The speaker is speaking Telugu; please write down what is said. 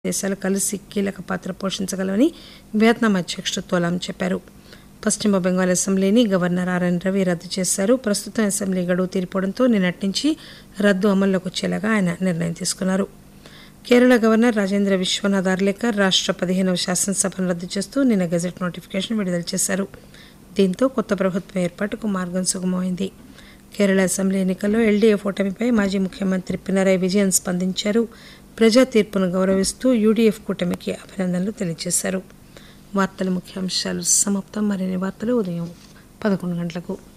దేశాలు కలిసి కీలక పాత్ర పోషించగలవని వియత్నాం అధ్యక్షుడు తోలాం చెప్పారు పశ్చిమ బెంగాల్ అసెంబ్లీని గవర్నర్ ఆర్ఎన్ రవి రద్దు చేశారు ప్రస్తుతం అసెంబ్లీ గడువు తీరిపోవడంతో నిన్నటి నుంచి రద్దు అమల్లోకి వచ్చేలాగా ఆయన నిర్ణయం తీసుకున్నారు కేరళ గవర్నర్ రాజేంద్ర విశ్వనాథ్ ఆర్లేకర్ రాష్ట్ర పదిహేనవ శాసనసభను రద్దు చేస్తూ నిన్న గెజెట్ నోటిఫికేషన్ విడుదల చేశారు దీంతో కొత్త ప్రభుత్వం ఏర్పాటుకు మార్గం సుగమమైంది కేరళ అసెంబ్లీ ఎన్నికల్లో ఎల్డీఎఫ్ ఓటమిపై మాజీ ముఖ్యమంత్రి పినరయ్ విజయన్ స్పందించారు ప్రజా తీర్పును గౌరవిస్తూ యూడీఎఫ్ కూటమికి అభినందనలు తెలియజేశారు వార్తల ముఖ్యాంశాలు సమాప్తం మరిన్ని వార్తలు ఉదయం పదకొండు గంటలకు